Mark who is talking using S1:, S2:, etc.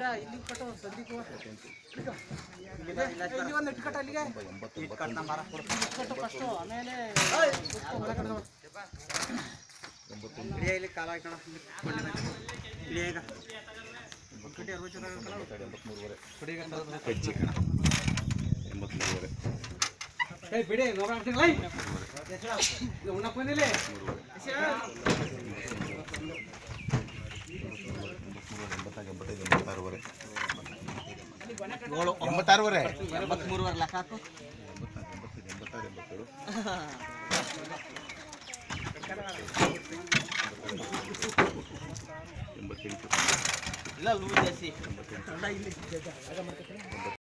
S1: ಇಲ್ಲಿ ಕಟ್ಟು ಸಂದೀಪ್ ಇಲ್ಲಿ ಒಂದು ಇಟ್ಟು ಕಟ್ಟು ಅಲ್ಲಿಗೆ ಇಟ್ಟು ಕಟ್ಟು ಫಸ್ಟು ಆಮೇಲೆ ಕೂತ್ಕೊ, ಒಳಗಡೆ ನೋಡು. ಇಳಿಯ ಇಲ್ಲಿ ಕಾಲ ಹಾಕೋಣ ಇಳಿಯ ಈಗ ಒಂದು ಕಟ್ಟಿ ಅರವತ್ತು ಜನ ಹಾಕೋಣ. ಕೊಡಿ ಈಗ ತಂದು.
S2: ಎಂಬತ್ಮೂರುವರೆ
S1: ಏಯ್ ಬಿಡಿ ನೋಡ ಅಂತೀನಲ್ಲ ಇದು ಉಣ್ಣಕ್ಕೆ ಬಂದಿಲ್ಲ
S2: ಎಂಬತ್ತಾರು ಎಂಬತ್ತೈದು ಎಂಬತ್ತಾರುವರೆ ಎಂಬತ್ತಾರುವರೆ
S1: ಎಂಬತ್ಮೂರುವರೆ ಲೆಕ್ಕ ಹಾಕು
S2: ಎಂಬತ್ತಾರು ಎಂಬತ್ತೈದು ಎಂಬತ್ತಾರು ಎಂಬತ್ತೇಳು ಎಂಬತ್ತೆಂಟು
S1: ಇಲ್ಲ ಲೂಸ್ ಜಾಸ್ತಿ